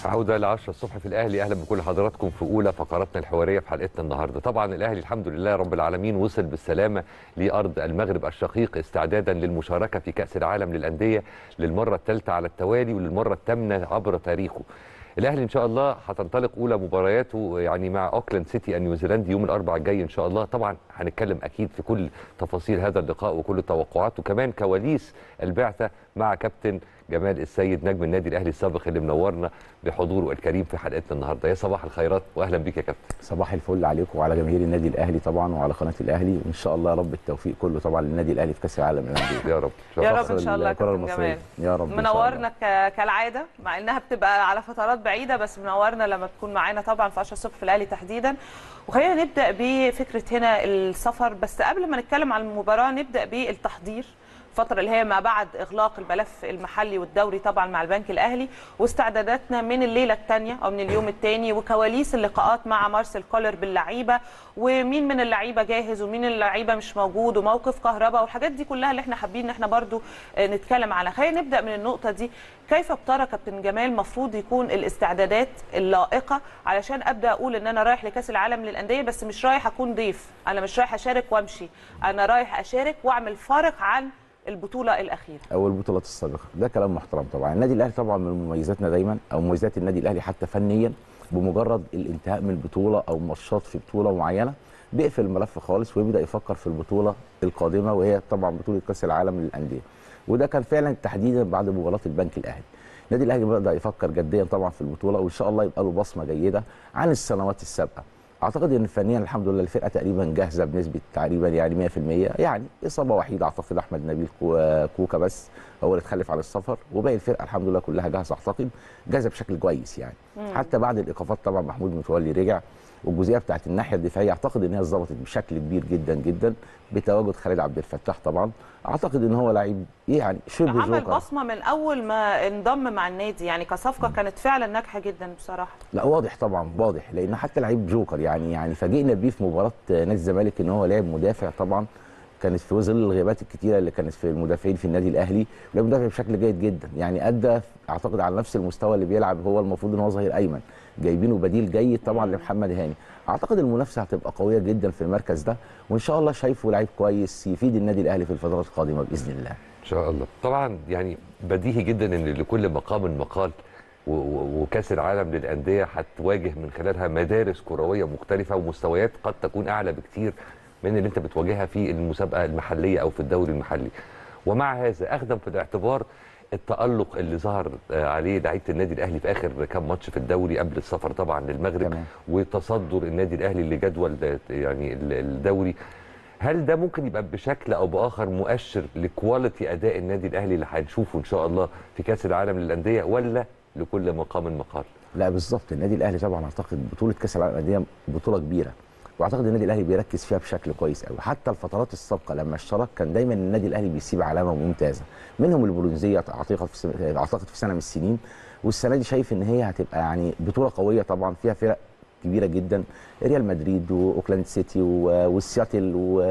عودة ل 10 الصبح في الأهلي أهلا بكل حضراتكم في أولى فقراتنا الحوارية في حلقتنا النهاردة طبعا الأهلي الحمد لله رب العالمين وصل بالسلامة لأرض المغرب الشقيق استعدادا للمشاركة في كأس العالم للأندية للمرة الثالثة على التوالي وللمرة الثامنة عبر تاريخه الاهلي ان شاء الله هتنطلق اولى مبارياته يعني مع اوكلاند سيتي النيوزيلندي يوم الاربعاء الجاي ان شاء الله طبعا هنتكلم اكيد في كل تفاصيل هذا اللقاء وكل التوقعات وكمان كواليس البعثه مع كابتن جمال السيد نجم النادي الاهلي السابق اللي منورنا بحضوره الكريم في حلقتنا النهارده يا صباح الخيرات واهلا بيك يا كابتن صباح الفل عليكم وعلى جماهير النادي الاهلي طبعا وعلى قناه الاهلي وان شاء الله يا رب التوفيق كله طبعا للنادي الاهلي في كاس العالم للانديه يا رب يا رب ان شاء الله يا الكرة كابتن المصرية. جمال يا رب إن شاء الله. منورنا ك- كالعاده مع انها بتبقى على فترات بعيده بس منورنا لما تكون معانا طبعا في 10 الصبح في الاهلي تحديدا وخلينا نبدا بفكره هنا السفر بس قبل ما نتكلم عن المباراه نبدا بالتحضير الفترة اللي هي ما بعد إغلاق الملف المحلي والدوري طبعا مع البنك الأهلي واستعداداتنا من الليلة الثانية أو من اليوم الثاني وكواليس اللقاءات مع مارسيل كولر باللعيبة ومين من اللعيبة جاهز ومين اللعيبة مش موجود وموقف كهرباء والحاجات دي كلها اللي احنا حابين ان احنا برضو آه، نتكلم عنها خلينا نبدأ من النقطة دي كيف بترى كابتن جمال مفروض يكون الاستعدادات اللائقة علشان أبدأ أقول ان أنا رايح لكأس العالم للأندية بس مش رايح أكون ضيف أنا مش رايح أشارك وأمشي أنا رايح أشارك وأعمل فارق عن البطولة الأخيرة او البطولات السابقه ده كلام محترم طبعا النادي الاهلي طبعا من مميزاتنا دايما او مميزات النادي الاهلي حتى فنيا بمجرد الانتهاء من البطوله او ماتشات في بطوله معينه بيقفل الملف خالص ويبدا يفكر في البطوله القادمه وهي طبعا بطوله كاس العالم للانديه وده كان فعلا تحديدا بعد مباراه البنك الاهلي النادي الاهلي بدا يفكر جديا طبعا في البطوله وان شاء الله يبقى له بصمه جيده عن السنوات السابقه اعتقد ان فنيا الحمد لله الفرقه تقريبا جاهزه بنسبه تقريبا يعني 100% يعني اصابه وحيده اعتقد احمد نبيل كو- كوكا بس هو اللي اتخلف عن السفر وباقي الفرقه الحمد لله كلها جاهزه اعتقد جاهزه بشكل كويس يعني حتى بعد الايقافات طبعا محمود متولي رجع والجزئيه بتاعت الناحيه الدفاعيه اعتقد ان هي اتظبطت بشكل كبير جدا جدا بتواجد خالد عبد الفتاح طبعا اعتقد ان هو لعيب يعني شبه عمل جوكر بصمة من أول ما انضم مع النادي يعني كصفقة كانت فعلا ناجحة جدا بصراحة لا واضح طبعا واضح لان حتى لعيب جوكر يعني يعني فاجئنا بيه في مباراه نادي الزمالك ان هو لاعب مدافع طبعا كانت في ظل الغيابات الكتيره اللي كانت في المدافعين في النادي الاهلي لاعب مدافع بشكل جيد جدا يعني ادى اعتقد على نفس المستوى اللي بيلعب هو المفروض ان هو ظهير ايمن جايبينه بديل جيد طبعا لمحمد هاني اعتقد المنافسه هتبقى قويه جدا في المركز ده وان شاء الله شايفه لعيب كويس يفيد النادي الاهلي في الفترات القادمه باذن الله ان شاء الله طبعا يعني بديهي جدا ان لكل مقام مقال و- و- وكاس العالم للانديه هتواجه من خلالها مدارس كرويه مختلفه ومستويات قد تكون اعلى بكتير من اللي انت بتواجهها في المسابقه المحليه او في الدوري المحلي ومع هذا اخذا في الاعتبار التالق اللي ظهر آه، عليه لعيبه النادي الاهلي في اخر كام ماتش في الدوري قبل السفر طبعا للمغرب تمام. وتصدر النادي الاهلي لجدول ده- يعني ال- الدوري هل ده ممكن يبقى بشكل او باخر مؤشر لكواليتي اداء النادي الاهلي اللي هنشوفه ان شاء الله في كاس العالم للانديه ولا لكل مقام مقال؟ لا بالظبط النادي الاهلي طبعا اعتقد بطوله كاس العالم للانديه بطوله كبيره واعتقد النادي الاهلي بيركز فيها بشكل كويس قوي حتى الفترات السابقه لما اشترك كان دايما النادي الاهلي بيسيب علامه ممتازه منهم البرونزيه اعتقد في سنة اعتقد في سنه من السنين والسنه دي شايف ان هي هتبقى يعني بطوله قويه طبعا فيها فرق كبيره جدا ريال مدريد واوكلاند سيتي و- والسياتل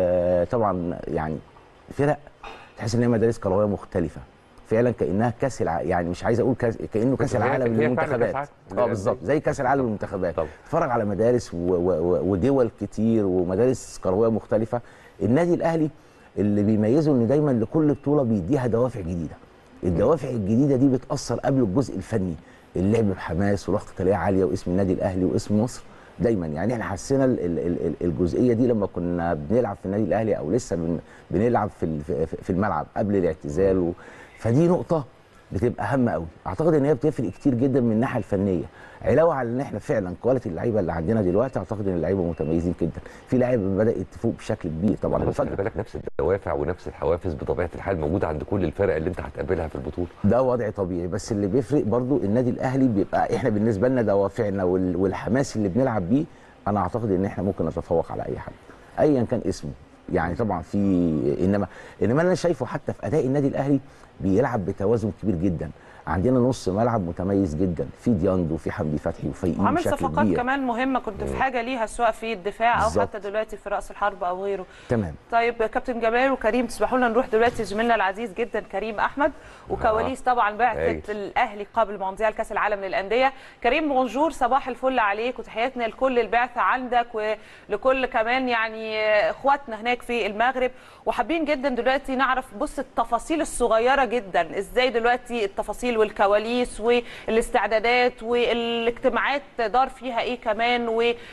وطبعا يعني فرق تحس ان هي مدارس كرويه مختلفه فعلا كانها كاس الع... يعني مش عايز اقول كاس كانه كاس هي- العالم هي فعلا للمنتخبات كأس عالم اه بالظبط زي كاس العالم للمنتخبات طبعا. اتفرج على مدارس و... و... و- ودول كتير ومدارس كرويه مختلفه النادي الاهلي اللي بيميزه ان دايما لكل بطوله بيديها دوافع جديده الدوافع الجديده دي بتاثر قبل الجزء الفني اللعب بحماس وروح قتاليه عاليه واسم النادي الاهلي واسم مصر دايما يعني احنا حسينا ال- ال- ال- ال- الجزئيه دي لما كنا بنلعب في النادي الاهلي او لسه بن... بنلعب في ال- في- في الملعب قبل الاعتزال و... فدي نقطه بتبقى هامه قوي اعتقد ان هي بتفرق كتير جدا من الناحيه الفنيه علاوه على ان احنا فعلا كواليتي اللعيبه اللي عندنا دلوقتي اعتقد ان اللعيبه متميزين جدا في لعيبه بدات تفوق بشكل كبير طبعا بس خلي المفاجاه بالك نفس الدوافع ونفس الحوافز بطبيعه الحال موجوده عند كل الفرق اللي انت هتقابلها في البطوله ده وضع طبيعي بس اللي بيفرق برضو النادي الاهلي بيبقى احنا بالنسبه لنا دوافعنا وال- والحماس اللي بنلعب بيه انا اعتقد ان احنا ممكن نتفوق على اي حد ايا كان اسمه يعني طبعا في انما انما انا شايفه حتى في اداء النادي الاهلي بيلعب بتوازن كبير جدا عندنا نص ملعب متميز جدا في ديانج وفي حمدي فتحي وفايقين وعامل بشكل صفقات كبير كمان مهمه كنت في حاجه ليها سواء في الدفاع او بالظبط. حتى دلوقتي في راس الحرب او غيره تمام طيب كابتن جمال وكريم تسمحوا لنا نروح دلوقتي زميلنا العزيز جدا كريم احمد وكواليس طبعا هايل. بعثه الاهلي قبل مونديال كاس العالم للانديه كريم بونجور صباح الفل عليك وتحياتنا لكل البعثه عندك ولكل كمان يعني اخواتنا هناك في المغرب وحابين جدا دلوقتي نعرف بص التفاصيل الصغيره جدا ازاي دلوقتي التفاصيل والكواليس والاستعدادات والاجتماعات دار فيها ايه كمان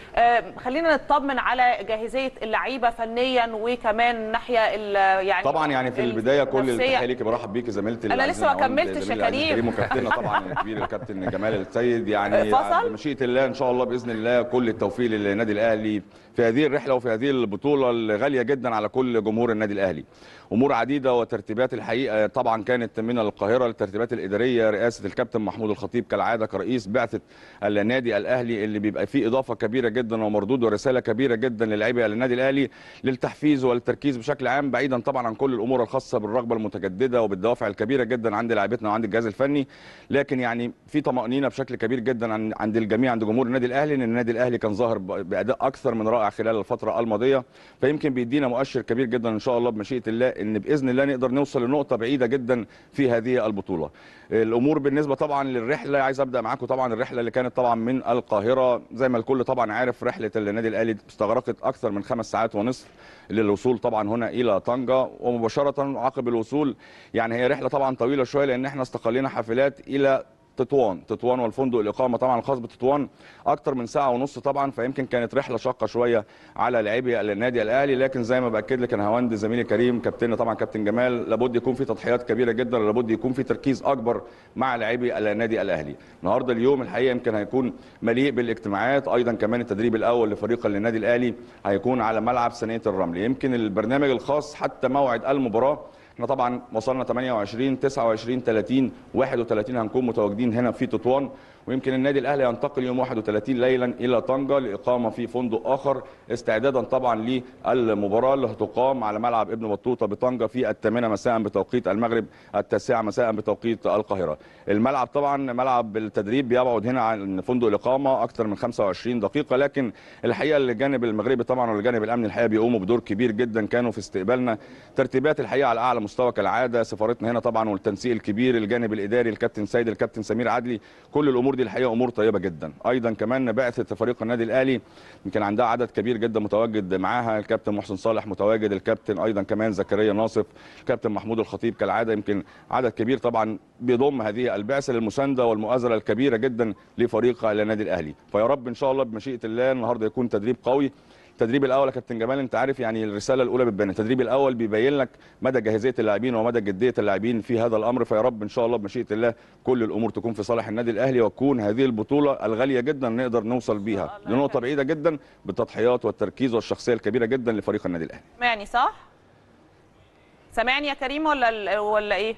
وخلينا نطمن على جاهزيه اللعيبه فنيا وكمان الناحيه ال- يعني طبعا يعني في البدايه كل النفسية. التحيه ليكي برحب بيكي زميلتي أنا العزيزة لسه ما نعوم، كملتش يا زميلي العزيز كريم. كريم وكابتننا طبعا الكبير الكابتن جمال السيد يعني فصل؟ بمشيئه الله ان شاء الله باذن الله كل التوفيق للنادي الاهلي في هذه الرحله وفي هذه البطوله الغاليه جدا على كل جمهور النادي الاهلي امور عديده وترتيبات الحقيقه طبعا كانت من القاهره للترتيبات الاداريه رئاسه الكابتن محمود الخطيب كالعاده كرئيس بعثه النادي الاهلي اللي بيبقى فيه اضافه كبيره جدا ومردود ورساله كبيره جدا للاعيبه النادي الاهلي للتحفيز والتركيز بشكل عام بعيدا طبعا عن كل الامور الخاصه بالرغبه المتجدده وبالدوافع الكبيره جدا عند لاعيبتنا وعند الجهاز الفني لكن يعني في طمانينه بشكل كبير جدا عن- عند الجميع عند جمهور النادي الاهلي ان النادي الاهلي كان ظاهر ب- باداء اكثر من رائع خلال الفتره الماضيه فيمكن بيدينا مؤشر كبير جدا ان شاء الله بمشيئه الله ان باذن الله نقدر نوصل لنقطه بعيده جدا في هذه البطوله الامور بالنسبه طبعا للرحله عايز ابدا معاكم طبعا الرحله اللي كانت طبعا من القاهره زي ما الكل طبعا عارف رحله النادي الاهلي استغرقت اكثر من خمس ساعات ونصف للوصول طبعا هنا الى طنجه ومباشره عقب الوصول يعني هي رحله طبعا طويله شويه لان احنا استقلينا حافلات الى تطوان تطوان والفندق الاقامه طبعا الخاص بتطوان اكتر من ساعه ونص طبعا فيمكن كانت رحله شاقه شويه على لاعبي النادي الاهلي لكن زي ما باكد لك انا هوند زميلي كريم كابتننا طبعا كابتن جمال لابد يكون في تضحيات كبيره جدا لابد يكون في تركيز اكبر مع لاعبي النادي الاهلي النهارده اليوم الحقيقه يمكن هيكون مليء بالاجتماعات ايضا كمان التدريب الاول لفريق النادي الاهلي هيكون على ملعب ثانيه الرمل يمكن البرنامج الخاص حتى موعد المباراه احنا طبعا وصلنا 28 29 30 31 هنكون متواجدين هنا في تطوان ويمكن النادي الاهلي ينتقل يوم 31 ليلا الى طنجه لاقامه في فندق اخر استعدادا طبعا للمباراه اللي هتقام على ملعب ابن بطوطه بطنجه في الثامنه مساء بتوقيت المغرب التاسعه مساء بتوقيت القاهره. الملعب طبعا ملعب التدريب بيبعد هنا عن فندق الاقامه اكثر من 25 دقيقه لكن الحقيقه الجانب المغربي طبعا والجانب الامني الحقيقه بيقوموا بدور كبير جدا كانوا في استقبالنا ترتيبات الحقيقه على اعلى مستوى كالعاده سفارتنا هنا طبعا والتنسيق الكبير الجانب الاداري الكابتن سيد الكابتن سمير عدلي كل الامور دي الحقيقه امور طيبه جدا ايضا كمان بعثه فريق النادي الاهلي يمكن عندها عدد كبير جدا متواجد معاها الكابتن محسن صالح متواجد الكابتن ايضا كمان زكريا ناصف الكابتن محمود الخطيب كالعاده يمكن عدد كبير طبعا بيضم هذه البعثه للمسانده والمؤازره الكبيره جدا لفريق النادي الاهلي فيا رب ان شاء الله بمشيئه الله النهارده يكون تدريب قوي التدريب الاول يا كابتن جمال انت عارف يعني الرساله الاولى بتبان التدريب الاول بيبين لك مدى جاهزيه اللاعبين ومدى جديه اللاعبين في هذا الامر فيا رب ان شاء الله بمشيئه الله كل الامور تكون في صالح النادي الاهلي وتكون هذه البطوله الغاليه جدا نقدر نوصل بيها الله لنقطه بعيده جدا بالتضحيات والتركيز والشخصيه الكبيره جدا لفريق النادي الاهلي سامعني صح؟ سامعني يا كريم ولا ولا ايه؟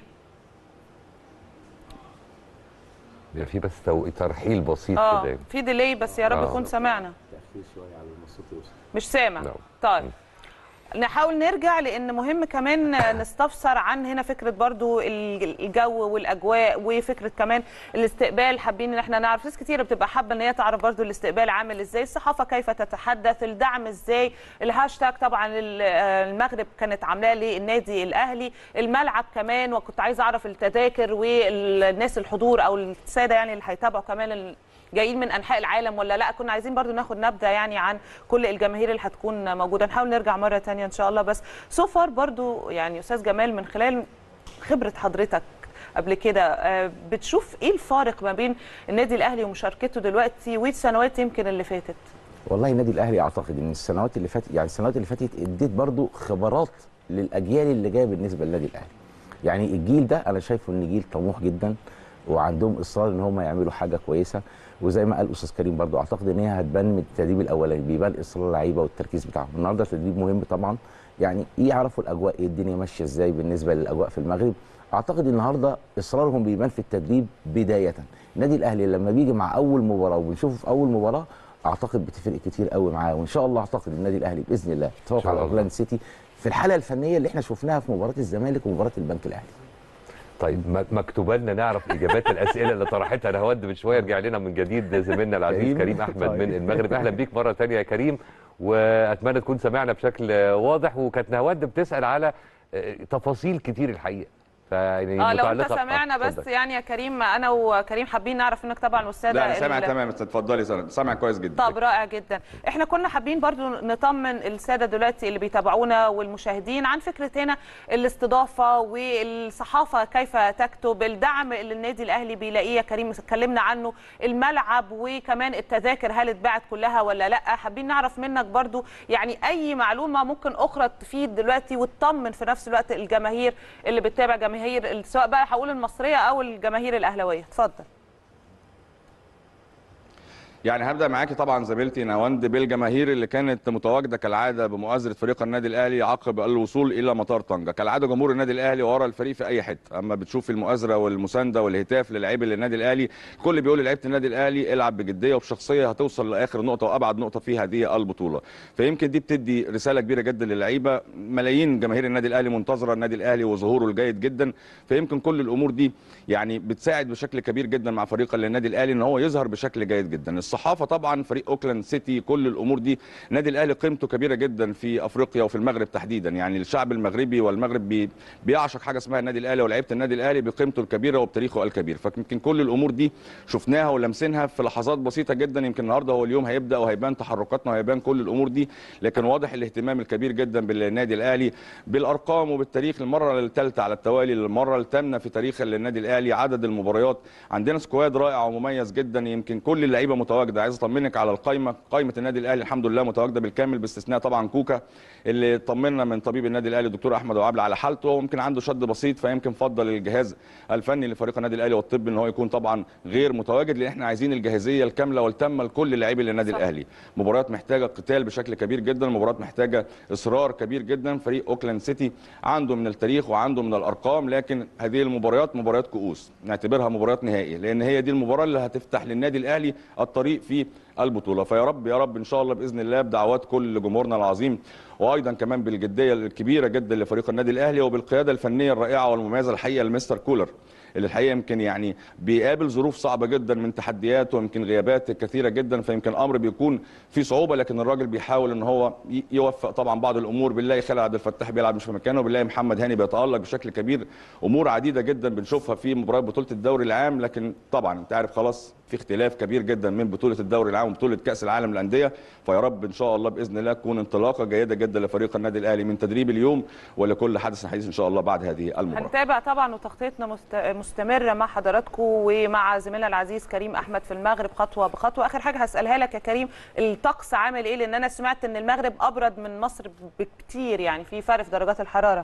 بيبقى في بس تو- ترحيل بسيط اه كده في ديلي بس يا رب آه. يكون سمعنا تاخير شويه على الصوت يوصل مش سامع لا. طيب نحاول نرجع لان مهم كمان نستفسر عن هنا فكره برضو ال- الجو والاجواء وفكره كمان الاستقبال حابين ان احنا نعرف ناس كتيره بتبقى حابه ان هي تعرف برضو الاستقبال عامل ازاي الصحافه كيف تتحدث الدعم ازاي الهاشتاج طبعا ال- المغرب كانت عاملاه للنادي الاهلي الملعب كمان وكنت عايزه اعرف التذاكر والناس الحضور او الساده يعني اللي هيتابعوا كمان ال- جايين من انحاء العالم ولا لا كنا عايزين برضو ناخد نبذه يعني عن كل الجماهير اللي هتكون موجوده نحاول نرجع مره تانية ان شاء الله بس سوفر برضو يعني استاذ جمال من خلال خبره حضرتك قبل كده آه، بتشوف ايه الفارق ما بين النادي الاهلي ومشاركته دلوقتي والسنوات يمكن اللي فاتت والله النادي الاهلي اعتقد ان السنوات اللي فاتت يعني السنوات اللي فاتت اديت برضو خبرات للاجيال اللي جايه بالنسبه للنادي الاهلي يعني الجيل ده انا شايفه ان جيل طموح جدا وعندهم اصرار ان هم يعملوا حاجه كويسه وزي ما قال استاذ كريم برضو اعتقد ان هي هتبان من التدريب الاولاني بيبان اصرار اللعيبه والتركيز بتاعهم النهارده تدريب مهم طبعا يعني يعرفوا الاجواء ايه الدنيا ماشيه ازاي بالنسبه للاجواء في المغرب اعتقد النهارده اصرارهم بيبان في التدريب بدايه النادي الاهلي لما بيجي مع اول مباراه وبنشوفه في اول مباراه اعتقد بتفرق كتير قوي معاه وان شاء الله اعتقد النادي الاهلي باذن الله يتفوق شاء على الله. اورلاند سيتي في الحاله الفنيه اللي احنا شفناها في مباراه الزمالك ومباراه البنك الاهلي طيب م- مكتوبه لنا نعرف اجابات الاسئله اللي طرحتها نهاوند من شويه رجع لنا من جديد زميلنا العزيز كريم. كريم احمد طيب. من المغرب اهلا بيك مره تانية يا كريم واتمنى تكون سمعنا بشكل واضح وكانت نهاوند بتسال على آه، تفاصيل كتير الحقيقه فيعني اه لو انت متعلقة- سامعنا آه، بس اتفضل. يعني يا كريم انا وكريم حابين نعرف منك طبعا والساده لا انا سامع ال- تمام اتفضلي سامع سامع كويس جدا طب رائع جدا احنا كنا حابين برضو نطمن الساده دلوقتي اللي بيتابعونا والمشاهدين عن فكره هنا الاستضافه والصحافه كيف تكتب الدعم اللي النادي الاهلي بيلاقيه يا كريم اتكلمنا عنه الملعب وكمان التذاكر هل اتباعت كلها ولا لا حابين نعرف منك برضو يعني اي معلومه ممكن اخرى تفيد دلوقتي وتطمن في نفس الوقت الجماهير اللي بتتابع جماهير سواء بقى هقول المصريه او الجماهير الاهلاويه اتفضل يعني هبدا معاكي طبعا زميلتي نواند بالجماهير اللي كانت متواجده كالعاده بمؤازره فريق النادي الاهلي عقب الوصول الى مطار طنجه كالعاده جمهور النادي الاهلي ورا الفريق في اي حته اما بتشوف المؤازره والمسانده والهتاف للاعيبه النادي الاهلي الكل بيقول لعيبه النادي الاهلي العب بجديه وبشخصيه هتوصل لاخر نقطه وابعد نقطه في هذه البطوله فيمكن دي بتدي رساله كبيره جدا للعيبه ملايين جماهير النادي الاهلي منتظره النادي الاهلي وظهوره الجيد جدا فيمكن كل الامور دي يعني بتساعد بشكل كبير جدا مع فريق النادي الاهلي ان هو يظهر بشكل جيد جدا الصحافه طبعا فريق اوكلاند سيتي كل الامور دي النادي الاهلي قيمته كبيره جدا في افريقيا وفي المغرب تحديدا يعني الشعب المغربي والمغرب بي بيعشق حاجه اسمها النادي الاهلي ولاعيبه النادي الاهلي بقيمته الكبيره وبتاريخه الكبير فيمكن كل الامور دي شفناها ولمسناها في لحظات بسيطه جدا يمكن النهارده هو اليوم هيبدا وهيبان تحركاتنا وهيبان كل الامور دي لكن واضح الاهتمام الكبير جدا بالنادي الاهلي بالارقام وبالتاريخ المره الثالثه على التوالي المره الثامنه في تاريخ النادي الاهلي عدد المباريات عندنا سكواد رائع ومميز جدا يمكن كل اللعيبه متواجده عايز اطمنك على القائمه قائمه النادي الاهلي الحمد لله متواجده بالكامل باستثناء طبعا كوكا اللي طمنا من طبيب النادي الاهلي الدكتور احمد وعبله على حالته ويمكن عنده شد بسيط فيمكن فضل الجهاز الفني لفريق النادي الاهلي والطبي ان هو يكون طبعا غير متواجد لان احنا عايزين الجاهزيه الكامله والتامه لكل لاعبي النادي صح. الاهلي مباريات محتاجه قتال بشكل كبير جدا مباريات محتاجه اصرار كبير جدا فريق اوكلاند سيتي عنده من التاريخ وعنده من الارقام لكن هذه المباريات مباريات كؤوس نعتبرها مباريات نهائي لان هي دي المباراه اللي هتفتح للنادي الاهلي الطريق في البطوله فيا رب يا رب ان شاء الله باذن الله بدعوات كل جمهورنا العظيم وايضا كمان بالجديه الكبيره جدا لفريق النادي الاهلي وبالقياده الفنيه الرائعه والمميزه الحقيقه لمستر كولر اللي الحقيقه يمكن يعني بيقابل ظروف صعبه جدا من تحديات ويمكن غيابات كثيره جدا فيمكن الامر بيكون في صعوبه لكن الراجل بيحاول ان هو ي- يوفق طبعا بعض الامور بنلاقي خالد عبد الفتاح بيلعب مش في مكانه بنلاقي محمد هاني بيتالق بشكل كبير امور عديده جدا بنشوفها في مباريات بطوله الدوري العام لكن طبعا انت عارف خلاص في اختلاف كبير جدا من بطوله الدوري العام وبطوله كاس العالم للانديه فيا رب ان شاء الله باذن الله تكون انطلاقه جيده جدا لفريق النادي الاهلي من تدريب اليوم ولكل حدث حديث ان شاء الله بعد هذه المباراه هنتابع طبعا وتغطيتنا مست- مستمره مع حضراتكم ومع زميلنا العزيز كريم احمد في المغرب خطوه بخطوه اخر حاجه هسالها لك يا كريم الطقس عامل ايه لان انا سمعت ان المغرب ابرد من مصر بكتير يعني في فرق في درجات الحراره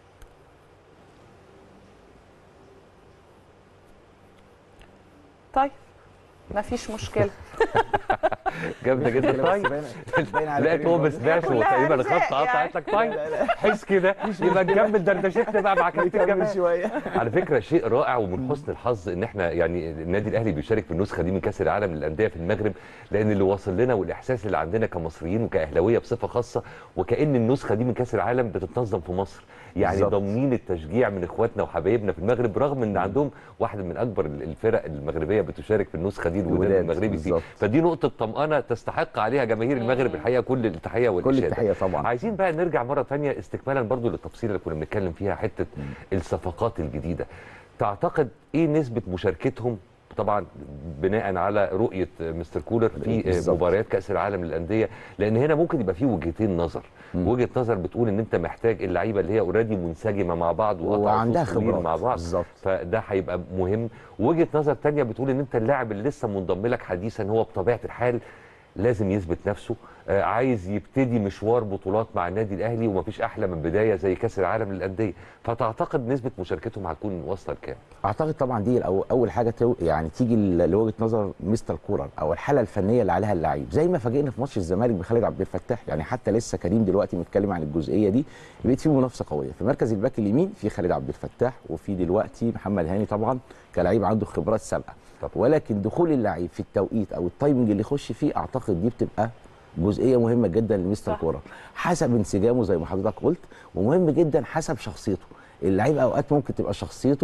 طيب مفيش مشكله جامده جدا طيب لقيت هو ما سمعش هو كلها تقريبا أرزاق الخط قطع يعني. قالت لك طيب حس كده يبقى نكمل دردشتنا بقى مع كابتن جمال شويه على فكره شيء رائع ومن حسن الحظ ان احنا يعني النادي الاهلي بيشارك في النسخه دي من كاس العالم للانديه في المغرب لان اللي واصل لنا والاحساس اللي عندنا كمصريين وكاهلاويه بصفه خاصه وكان النسخه دي من كاس العالم بتتنظم في مصر يعني بالظبط. ضامنين التشجيع من اخواتنا وحبايبنا في المغرب رغم ان عندهم واحده من اكبر الفرق المغربيه بتشارك في النسخه دي الوداد الوداد، المغربي فيه بالظبط. فدي نقطه طمانه تستحق عليها جماهير المغرب الحقيقه كل التحيه كل والاشاده التحيه طبعا عايزين بقى نرجع مره تانية استكمالا برضو للتفصيل اللي كنا بنتكلم فيها حته الصفقات الجديده تعتقد ايه نسبه مشاركتهم طبعا بناء على رؤيه مستر كولر في بالظبط. مباريات كاس العالم للانديه لان هنا ممكن يبقى في وجهتين نظر وجهه نظر بتقول ان انت محتاج اللعيبه اللي هي اوريدي منسجمه مع بعض وقطع وعندها وصول طويل خبرات. مع بعض بالظبط. فده هيبقى مهم وجهه نظر تانية بتقول ان انت اللاعب اللي لسه منضم لك حديثا هو بطبيعه الحال لازم يثبت نفسه آه، عايز يبتدي مشوار بطولات مع النادي الاهلي ومفيش احلى من بدايه زي كاس العالم للانديه فتعتقد نسبه مشاركتهم هتكون واصله لكام اعتقد طبعا دي الأو- اول حاجه تو يعني تيجي ل- لوجهه نظر مستر كولر او الحاله الفنيه اللي عليها اللعيب زي ما فاجئنا في ماتش الزمالك بخالد عبد الفتاح يعني حتى لسه كريم دلوقتي متكلم عن الجزئيه دي بقيت في منافسه قويه في مركز الباك اليمين في خالد عبد الفتاح وفي دلوقتي محمد هاني طبعا كلاعب عنده خبرات سابقه طب. ولكن دخول اللعيب في التوقيت او التايمنج اللي يخش فيه اعتقد دي بتبقى جزئيه مهمه جدا لمستر صح. كولر حسب انسجامه زي ما حضرتك قلت ومهم جدا حسب شخصيته اللعيب اوقات ممكن تبقى شخصيته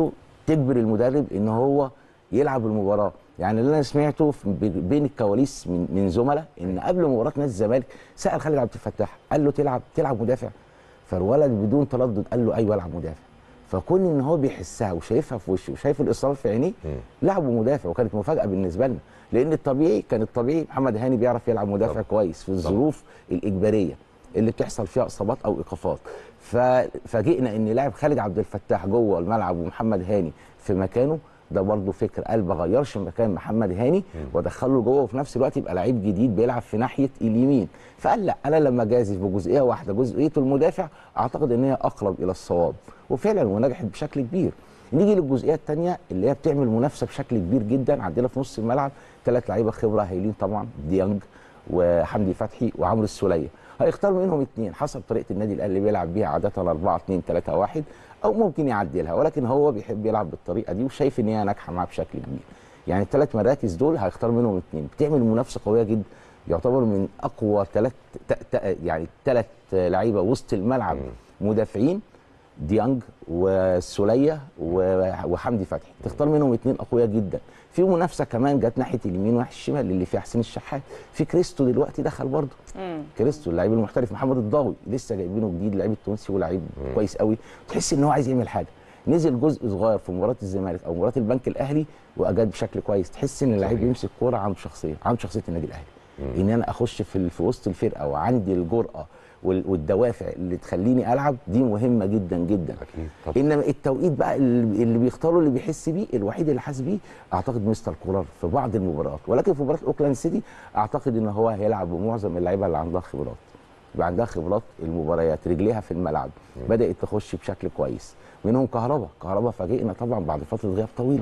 تجبر المدرب ان هو يلعب المباراه يعني اللي انا سمعته في- ب- بين الكواليس من من زملاء ان قبل مباراه نادي الزمالك سال خالد عبد الفتاح قال له تلعب تلعب مدافع فالولد بدون تردد قال له ايوه العب مدافع فكون ان هو بيحسها وشايفها في وشه وشايف الاصرار في عينيه لعبه مدافع وكانت مفاجاه بالنسبه لنا لان الطبيعي كان الطبيعي محمد هاني بيعرف يلعب مدافع طبعا. كويس في الظروف الاجباريه اللي بتحصل فيها اصابات او ايقافات ففاجئنا ان لاعب خالد عبد الفتاح جوه الملعب ومحمد هاني في مكانه ده برضه فكر قال ما غيرش مكان محمد هاني ودخله جوه وفي نفس الوقت يبقى لعيب جديد بيلعب في ناحيه اليمين فقال لا انا لما جازف بجزئيه واحده جزئيه المدافع اعتقد ان هي اقرب الى الصواب وفعلا ونجحت بشكل كبير نيجي للجزئيه الثانيه اللي هي بتعمل منافسه بشكل كبير جدا عندنا في نص الملعب ثلاث لعيبه خبره هايلين طبعا ديانج وحمدي فتحي وعمرو السوليه هيختار منهم اثنين حسب طريقه النادي الاهلي بيلعب بيها عاده 4 2 3 1 او ممكن يعدلها ولكن هو بيحب يلعب بالطريقه دي وشايف ان هي ناجحه معاه بشكل كبير يعني الثلاث مراكز دول هيختار منهم اثنين بتعمل منافسه قويه جدا يعتبر من اقوى ثلاث يعني ثلاث لعيبه وسط الملعب مدافعين ديانج والسوليه و- وحمدي فتحي تختار منهم اثنين اقوياء جدا في منافسه كمان جت ناحيه اليمين وناحيه الشمال اللي فيها حسين الشحات في كريستو دلوقتي دخل برضه كريستو اللعيب المحترف محمد الضاوي لسه جايبينه جديد لعيب التونسي ولعيب كويس قوي تحس ان هو عايز يعمل حاجه نزل جزء صغير في مباراه الزمالك او مباراه البنك الاهلي واجاد بشكل كويس تحس ان اللعيب صحيح. يمسك كوره عنده شخصيه عنده شخصيه النادي الاهلي ان انا اخش في ال- في وسط الفرقه وعندي الجرأه وال- والدوافع اللي تخليني العب دي مهمه جدا جدا اكيد طبعا انما التوقيت بقى اللي اللي بيختاره اللي بيحس بيه الوحيد اللي حاسس بيه اعتقد مستر كولر في بعض المباريات ولكن في مباراه اوكلاند سيتي اعتقد ان هو هيلعب بمعظم اللعيبه اللي عندها خبرات يبقى عندها خبرات المباريات رجليها في الملعب بدات تخش بشكل كويس منهم كهربا كهربا فاجئنا طبعا بعد فتره غياب طويله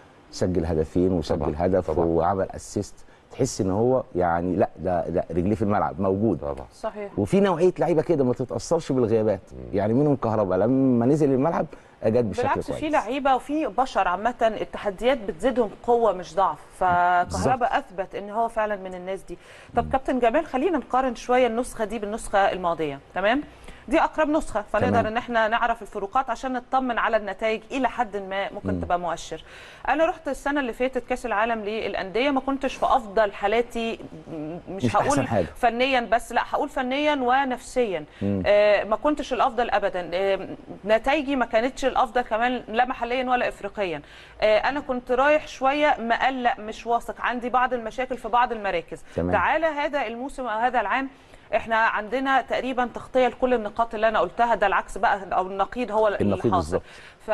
سجل هدفين وسجل طبعاً، هدف طبعاً. وعمل اسيست تحس ان هو يعني لا ده ده رجليه في الملعب موجود طبعا صحيح وفي نوعيه لعيبه كده ما تتاثرش بالغيابات يعني منهم كهربا لما نزل الملعب اجاد بشكل بالعكس كويس في لعيبه وفي بشر عامه التحديات بتزيدهم قوه مش ضعف فكهربا اثبت ان هو فعلا من الناس دي طب كابتن جمال خلينا نقارن شويه النسخه دي بالنسخه الماضيه تمام دي اقرب نسخه فنقدر تمام. ان احنا نعرف الفروقات عشان نطمن على النتائج الى حد ما ممكن تبقى مؤشر انا رحت السنه اللي فاتت كاس العالم للانديه ما كنتش في افضل حالاتي م- مش, مش هقول أحسن حاجة. فنيا بس لا هقول فنيا ونفسيا آه ما كنتش الافضل ابدا آه نتائجي ما كانتش الافضل كمان لا محليا ولا افريقيا آه انا كنت رايح شويه مقلق مش واثق عندي بعض المشاكل في بعض المراكز تمام. تعالى هذا الموسم او هذا العام احنا عندنا تقريبا تغطيه لكل النقاط اللي انا قلتها ده العكس بقى او النقيض هو اللي النقيض حاصل بالظبط.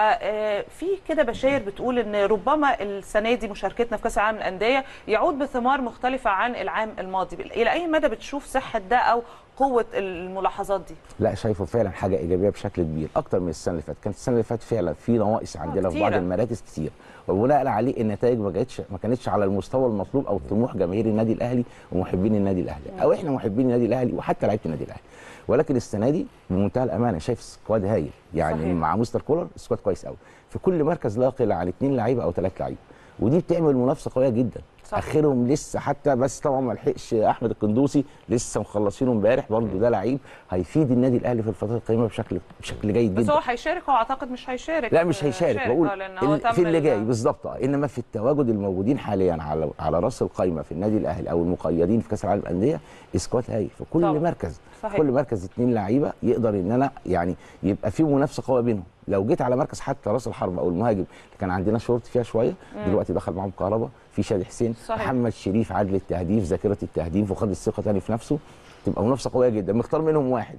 ففي كده بشاير بتقول ان ربما السنه دي مشاركتنا في كاس العالم للانديه يعود بثمار مختلفه عن العام الماضي الى اي مدى بتشوف صحه ده او قوه الملاحظات دي لا شايفه فعلا حاجه ايجابيه بشكل كبير اكتر من السنه اللي فاتت كانت السنه اللي فاتت فعلا في نواقص عندنا في بعض كتيرة. المراكز كتير وبناء عليه النتائج ما كانتش ما كانتش على المستوى المطلوب او طموح جماهير النادي الاهلي ومحبين النادي الاهلي او احنا محبين النادي الاهلي وحتى لعيبه النادي الاهلي ولكن السنه دي بمنتهى الامانه شايف سكواد هايل يعني صحيح. صحيح. مع مستر كولر سكواد كويس قوي في كل مركز لا يقل عن اثنين لعيبه او ثلاث لعيبه ودي بتعمل منافسه قويه جدا صح. اخرهم لسه حتى بس طبعا ما لحقش احمد القندوسي لسه مخلصينه امبارح برضه ده لعيب هيفيد النادي الاهلي في الفتره القادمه بشكل بشكل جيد بس جدا هو هيشارك هو اعتقد مش هيشارك لا مش هيشارك شارك، بقول آه، لأن هو ال- تم في اللي ال- جاي بالظبط آه. انما في التواجد الموجودين حاليا على على راس القايمه في النادي الاهلي او المقيدين في كاس العالم للانديه سكواد هايل في كل طبعا. مركز صحيح. كل مركز اثنين لعيبه يقدر ان انا يعني يبقى في منافسه قويه بينهم لو جيت على مركز حتى راس الحرب او المهاجم اللي كان عندنا شورت فيها شويه دلوقتي دخل معاهم كهربا في شادي حسين صحيح. محمد شريف عدل التهديف ذاكره التهديف وخد الثقه تاني في نفسه تبقى منافسه قويه جدا مختار منهم واحد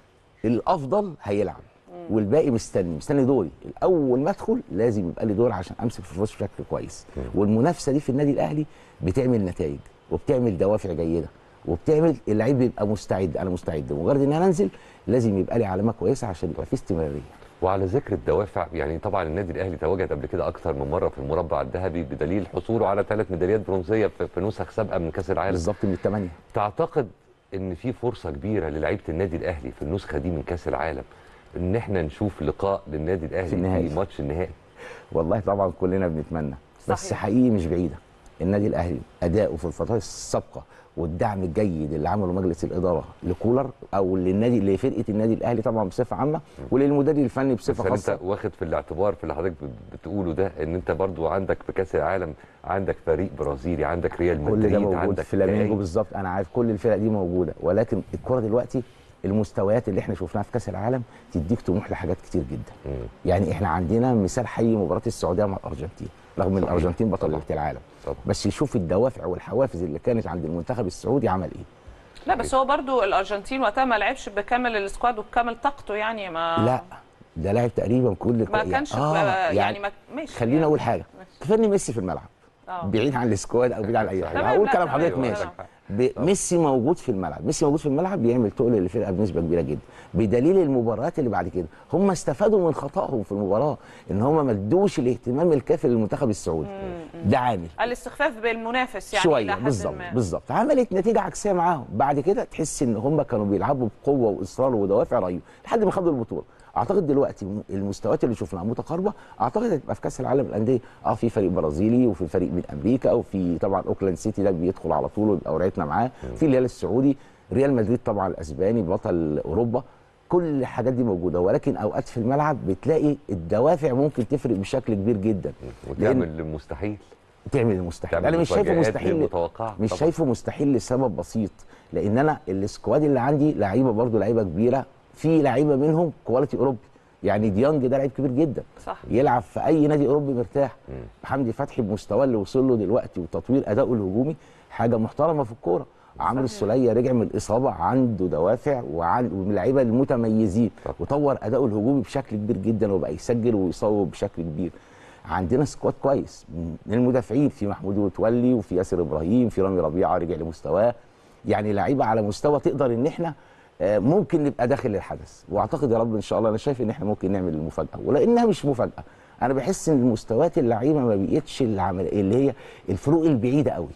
الافضل هيلعب والباقي مستني مستني دوري الاول ما ادخل لازم يبقى لي دور عشان امسك في الفوز بشكل كويس والمنافسه دي في النادي الاهلي بتعمل نتائج وبتعمل دوافع جيده وبتعمل اللعيب بيبقى مستعد انا مستعد مجرد ان انا انزل لازم يبقى لي علامه كويسه عشان يبقى في استمراريه وعلى ذكر الدوافع يعني طبعا النادي الاهلي تواجد قبل كده اكثر من مره في المربع الذهبي بدليل حصوله على ثلاث ميداليات برونزيه في في نسخ سابقه من كاس العالم بالظبط من الثمانيه تعتقد ان في فرصه كبيره للعيبه النادي الاهلي في النسخه دي من كاس العالم ان احنا نشوف لقاء للنادي الاهلي في النهائي. في ماتش النهائي والله طبعا كلنا بنتمنى بس صحيح. حقيقي مش بعيده النادي الاهلي اداؤه في الفترات السابقه والدعم الجيد اللي عمله مجلس الاداره لكولر او للنادي لفرقه النادي الاهلي طبعا بصفه عامه وللمدير الفني بس بصفه هل خاصه انت واخد في الاعتبار في اللي حضرتك بتقوله ده ان انت برضو عندك في كاس العالم عندك فريق برازيلي عندك ريال كل ده مدريد موجود عندك فلامينجو كأي- بالظبط انا عارف كل الفرق دي موجوده ولكن الكره دلوقتي المستويات اللي احنا شفناها في كاس العالم تديك طموح لحاجات كتير جدا مم. يعني احنا عندنا مثال حي مباراه السعوديه مع الارجنتين رغم ان صحيح. الارجنتين بطل طبعا. العالم طبعا. بس يشوف الدوافع والحوافز اللي كانت عند المنتخب السعودي عمل ايه لا بس هو برضو الارجنتين وقتها ما لعبش بكامل السكواد وبكامل طاقته يعني ما لا ده لاعب تقريبا كل ما كانش آه يعني, يعني ما ماشي خلينا يعني. اقول حاجه كفايه ميسي في الملعب آه. بعيد عن السكواد او بعيد عن اي حاجه تمام، هقول لا، كلام تمام، حضرتك أيوة، ماشي تمام. ب- ميسي موجود في الملعب ميسي موجود في الملعب بيعمل تقل للفرقه بنسبه كبيره جدا بدليل المباريات اللي بعد كده هم استفادوا من خطأهم في المباراه ان هم ما ادوش الاهتمام الكافي للمنتخب السعودي ده عامل الاستخفاف بالمنافس يعني إلى شويه حد بالظبط ما. بالظبط عملت نتيجه عكسيه معاهم بعد كده تحس ان هم كانوا بيلعبوا بقوه واصرار ودوافع رهيبه لحد ما خدوا البطوله اعتقد دلوقتي م- المستويات اللي شفناها متقاربه اعتقد هتبقى في كاس العالم للانديه اه في فريق برازيلي وفي فريق من امريكا وفي طبعا اوكلاند سيتي ده بيدخل على طول ويبقى قريتنا معاه في الهلال السعودي ريال مدريد طبعا الاسباني بطل اوروبا كل الحاجات دي موجوده ولكن اوقات في الملعب بتلاقي الدوافع ممكن تفرق بشكل كبير جدا وتعمل المستحيل تعمل المستحيل تعمل انا مش شايفه مفاجآت مستحيل متوقعة مش طبعاً. شايفه مستحيل لسبب بسيط لان انا السكواد اللي عندي لعيبه برضو لعيبه كبيره في لعيبه منهم كواليتي اوروبي يعني ديانج ده لعيب كبير جدا صح. يلعب في اي نادي اوروبي مرتاح حمدي فتحي بمستواه اللي وصل له دلوقتي وتطوير ادائه الهجومي حاجه محترمه في الكوره عمرو السوليه رجع من الاصابه عنده دوافع وعن ومن اللعيبه المتميزين طبعا. وطور اداؤه الهجومي بشكل كبير جدا وبقى يسجل ويصوب بشكل كبير عندنا سكواد كويس من المدافعين في محمود متولي وفي ياسر ابراهيم في رامي ربيعه رجع لمستواه يعني لعيبه على مستوى تقدر ان احنا آه، ممكن نبقى داخل الحدث واعتقد يا رب ان شاء الله انا شايف ان احنا ممكن نعمل المفاجاه ولانها مش مفاجاه انا بحس ان مستويات اللعيبه ما بقتش العمل اللي هي الفروق البعيده قوي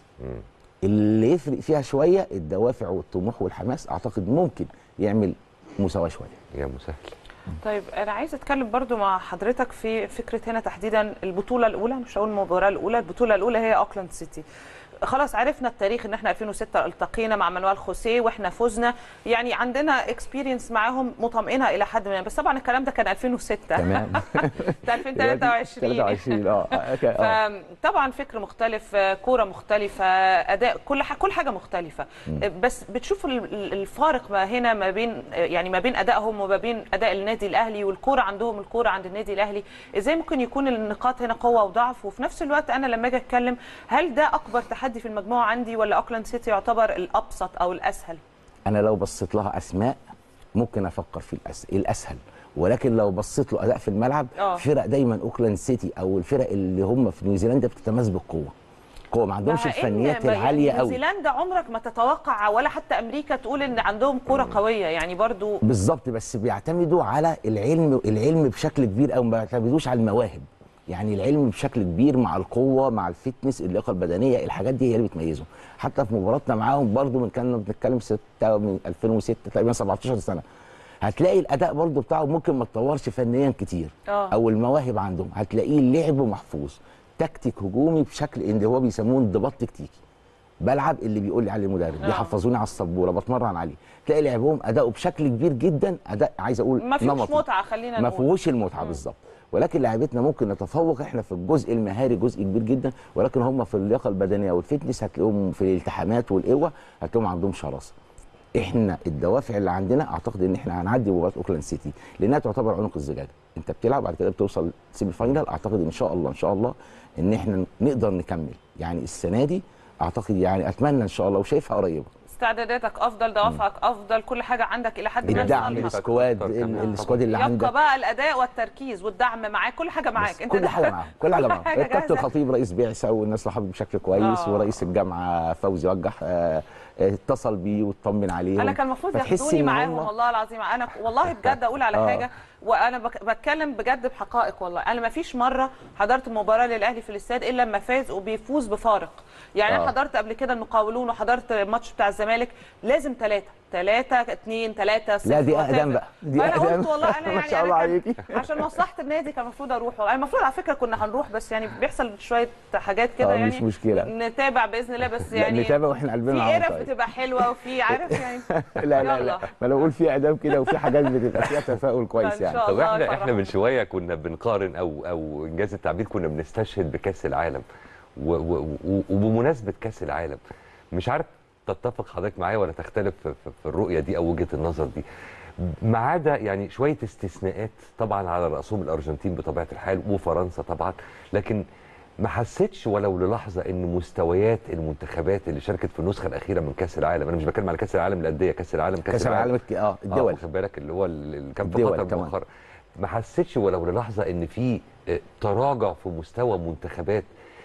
اللي يفرق فيها شويه الدوافع والطموح والحماس اعتقد ممكن يعمل مساواه شويه يا مسهل طيب انا عايزه اتكلم برضو مع حضرتك في فكره هنا تحديدا البطوله الاولى مش هقول المباراه الاولى البطوله الاولى هي اوكلاند سيتي خلاص عرفنا التاريخ ان احنا 2006 التقينا مع مانويل خوسيه واحنا فزنا يعني عندنا اكسبيرينس معاهم مطمئنه الى حد ما بس طبعا الكلام ده كان 2006 تمام ده 2023 23 اه أوكي، اه فطبعا فكر مختلف كوره مختلفه اداء كل حاجه كل حاجه مختلفه بس بتشوف ال- ال- الفارق ما هنا ما بين يعني ما بين ادائهم وما بين اداء النادي الاهلي والكوره عندهم الكوره عند النادي الاهلي ازاي ممكن يكون النقاط هنا قوه وضعف وفي نفس الوقت انا لما اجي اتكلم هل ده اكبر تحدي في المجموعه عندي ولا اوكلاند سيتي يعتبر الابسط او الاسهل انا لو بصيت لها اسماء ممكن افكر في الأس... الاسهل ولكن لو بصيت له اداء في الملعب آه. فرق دايما اوكلاند سيتي او الفرق اللي هم في نيوزيلندا بتتميز بالقوه قوه ما عندهمش مع إن الفنيات ما- العاليه يعني قوي نيوزيلندا عمرك ما تتوقع ولا حتى امريكا تقول ان عندهم كوره قويه يعني برضو بالظبط بس بيعتمدوا على العلم العلم بشكل كبير او ما بيعتمدوش على المواهب يعني العلم بشكل كبير مع القوه مع الفتنس اللياقه البدنيه الحاجات دي هي اللي بتميزهم حتى في مباراتنا معاهم برضو من كنا بنتكلم ستة من 2006 تقريبا 17 سنه هتلاقي الاداء برضو بتاعه ممكن ما اتطورش فنيا كتير آه. او المواهب عندهم هتلاقيه اللعب محفوظ تكتيك هجومي بشكل اللي هو بيسموه انضباط تكتيكي بلعب اللي بيقول لي عليه المدرب آه. بيحفظوني على السبوره بتمرن عليه تلاقي لعبهم اداؤه بشكل كبير جدا اداء عايز اقول ما فيهوش نمطي. متعه خلينا ما نقول فيهوش المتعه بالظبط ولكن لعيبتنا ممكن نتفوق احنا في الجزء المهاري جزء كبير جدا ولكن هم في اللياقه البدنيه والفتنس هتلاقيهم في الالتحامات والقوه هتلاقيهم عندهم شراسه احنا الدوافع اللي عندنا اعتقد ان احنا هنعدي مباراه اوكلاند سيتي لانها تعتبر عنق الزجاجه انت بتلعب بعد كده بتوصل سيمي فاينال اعتقد ان شاء الله ان شاء الله ان احنا نقدر نكمل يعني السنه دي اعتقد يعني اتمنى ان شاء الله وشايفها قريبه استعداداتك افضل دوافعك افضل كل حاجه عندك الى حد ما الدعم لصالحك. السكواد أكتر كمان. ال- السكواد اللي يبقى عندك بقى الاداء والتركيز والدعم معاك كل حاجه معاك بس كل حاجه معاهم كل حاجه معاهم حاجة الكابتن جاهزة. خطيب رئيس بعثه والناس صحابي بشكل كويس آه. ورئيس الجامعه فوزي وجح آه، آه، اتصل بيه واطمن عليهم انا كان المفروض فتحس ياخدوني إن معاهم هم- والله العظيم انا والله بجد اقول على آه. حاجه وانا بك- بتكلم بجد بحقائق والله انا ما فيش مره حضرت مباراه للاهلي في الاستاد الا لما فاز وبيفوز بفارق يعني انا آه. حضرت قبل كده المقاولون وحضرت الماتش بتاع الزمالك لازم ثلاثه ثلاثة اتنين ثلاثة صفر لا دي whatever. اقدام بقى دي فانا اقدام قلت والله انا ما يعني شاء الله أنا كان- عليكي عشان مصلحة النادي كان المفروض اروح والله المفروض على فكرة كنا هنروح بس يعني بيحصل شوية حاجات كده آه، يعني مش مشكلة. نتابع باذن الله بس لا، يعني نتابع واحنا قلبنا في معاهم قرف طيب. بتبقى حلوة وفي عارف يعني لا لا لا يلا. ما انا بقول في اعدام كده وفي حاجات بتبقى فيها تفاؤل كويس إن يعني شاء طب الله احنا يفرحنا. احنا من شويه كنا بنقارن او او انجاز التعبير كنا بنستشهد بكاس العالم و و و وبمناسبه كاس العالم مش عارف تتفق حضرتك معايا ولا تختلف في, في, في الرؤيه دي او وجهه النظر دي ما عدا يعني شويه استثناءات طبعا على راسهم الارجنتين بطبيعه الحال وفرنسا طبعا لكن ما حسيتش ولو للحظه ان مستويات المنتخبات اللي شاركت في النسخه الاخيره من كاس العالم انا مش بتكلم على كاس العالم للانديه كاس العالم كاس, كاس العالم الك- اه اه الدول واخد بالك اللي هو اللي كان في الدول قطر كمان. مؤخرا ما حسيتش ولو للحظه ان في آه، تراجع في مستوى منتخبات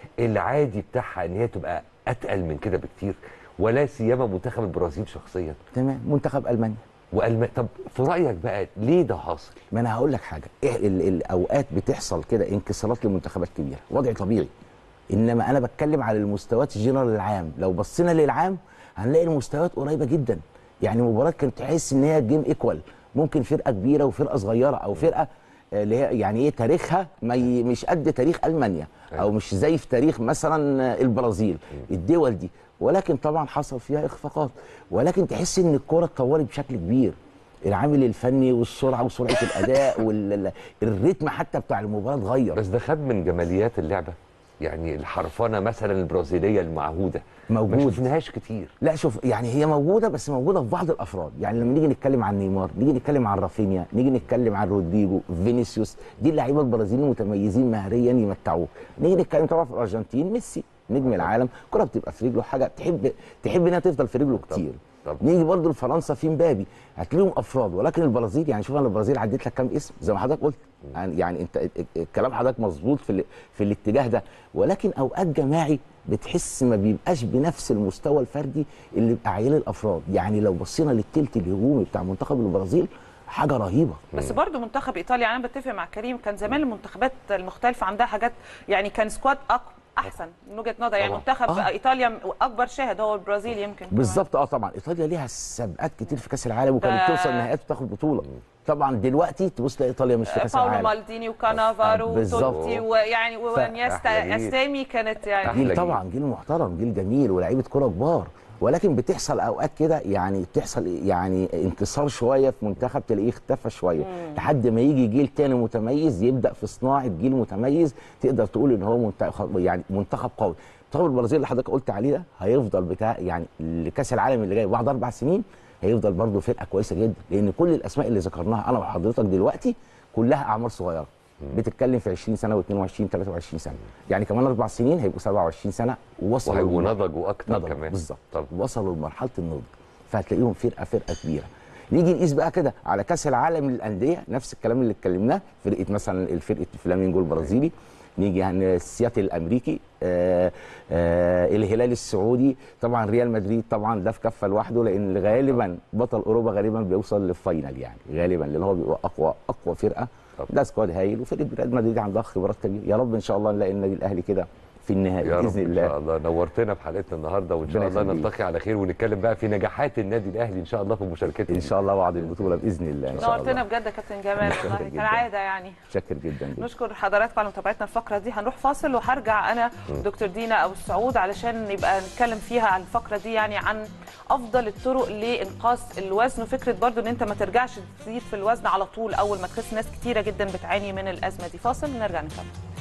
العادي بتاعها ان هي تبقى اتقل من كده بكتير ولا سيما منتخب البرازيل شخصيا تمام منتخب المانيا والم... طب في رايك بقى ليه ده حاصل؟ ما انا هقول لك حاجه إيه ال- الاوقات بتحصل كده انكسارات لمنتخبات كبيره وضع طبيعي انما انا بتكلم على المستويات الجنرال العام لو بصينا للعام هنلاقي المستويات قريبه جدا يعني مباراه كانت تحس ان هي جيم ايكوال ممكن فرقه كبيره وفرقه صغيره او فرقه آه، اللي هي يعني ايه تاريخها ما ي... مش قد تاريخ المانيا او مش زي في تاريخ مثلا آه، البرازيل الدول دي ولكن طبعا حصل فيها اخفاقات ولكن تحس ان الكوره اتطورت بشكل كبير العامل الفني والسرعه وسرعه الاداء والريتم حتى بتاع المباراه اتغير بس ده خد من جماليات اللعبه يعني الحرفنه مثلا البرازيليه المعهوده ما موجود. شفناهاش كتير لا شوف يعني هي موجوده بس موجوده في بعض الافراد يعني لما نيجي نتكلم عن نيمار نيجي نتكلم عن رافينيا نيجي نتكلم عن رودريجو فينيسيوس دي اللعيبه البرازيليين المتميزين مهريا يمتعوك نيجي نتكلم طبعا في الارجنتين ميسي نجم العالم كره بتبقى في رجله حاجه تحب تحب انها تفضل في رجله كتير طب. نيجي برضو لفرنسا في مبابي هتلاقيهم افراد ولكن البرازيل يعني شوف انا البرازيل عديت لك كام اسم زي ما حضرتك قلت يعني يعني انت الكلام حضرتك مظبوط في ال- في الاتجاه ده ولكن اوقات جماعي بتحس ما بيبقاش بنفس المستوى الفردي اللي بيبقى عيال الافراد يعني لو بصينا للتلت الهجومي بتاع منتخب البرازيل حاجه رهيبه بس برضو منتخب ايطاليا انا بتفق مع كريم كان زمان المنتخبات المختلفه عندها حاجات يعني كان سكواد أق... احسن من وجهه نظري يعني طبعاً. منتخب آه. ايطاليا اكبر شاهد هو البرازيل يمكن كمان. بالظبط اه طبعا ايطاليا ليها سابقات كتير في كاس العالم وكانت ده- توصل نهائيات وتاخد بطوله طبعا دلوقتي تبص تلاقي ايطاليا مش في كاس باولو العالم مالديني وكانافارو بالظبط. وتوتي ويعني وانيستا أحلى جيل. اسامي كانت يعني أحلى جيل جيل. طبعا جيل محترم جيل جميل ولاعيبه كوره كبار ولكن بتحصل اوقات كده يعني بتحصل يعني انكسار شويه في منتخب تلاقيه اختفى شويه لحد ما يجي جيل تاني متميز يبدا في صناعه جيل متميز تقدر تقول ان هو منتخب يعني منتخب قوي منتخب البرازيل اللي حضرتك قلت عليه ده هيفضل بتاع يعني لكاس العالم اللي جاي بعد اربع سنين هيفضل برضه فرقه كويسه جدا لان كل الاسماء اللي ذكرناها انا وحضرتك دلوقتي كلها اعمار صغيره بتتكلم في 20 سنه و22 23 سنه يعني كمان اربع سنين هيبقوا 27 سنه ووصلوا وهيبقوا للمرحلة- نضجوا اكتر نضجوا كمان بالظبط طب وصلوا لمرحله النضج فهتلاقيهم فرقه فرقه كبيره نيجي نقيس بقى كده على كاس العالم للانديه نفس الكلام اللي اتكلمناه فرقه مثلا فرقه فلامينجو البرازيلي نيجي عن سياتل الامريكي آه آه الهلال السعودي طبعا ريال مدريد طبعا ده في كفه لوحده لان غالبا بطل اوروبا غالبا بيوصل للفاينل يعني غالبا لان هو بيبقى اقوى اقوى فرقه طب. ده سكواد هايل وفرقه ريال مدريد عندها خبرات كبيره يا رب ان شاء الله نلاقي النادي الاهلي كده في النهائي يا رب باذن ان الله شاء الله نورتنا في حلقتنا النهارده وان شاء ربنا الله يخليك. نلتقي على خير ونتكلم بقى في نجاحات النادي الاهلي ان شاء الله في مشاركته ان شاء الله بعد البطوله باذن الله ان شاء نورتنا الله بجد يا كابتن جمال متشكر والله جداً. كالعاده يعني متشكر جدا جدا نشكر حضراتكم على متابعتنا الفقره دي هنروح فاصل وهرجع انا دكتور دينا ابو السعود علشان نبقى نتكلم فيها عن الفقره دي يعني عن افضل الطرق لانقاص الوزن وفكره برضو ان انت ما ترجعش تزيد في الوزن على طول اول ما تخس ناس كتيره جدا بتعاني من الازمه دي فاصل ونرجع نكمل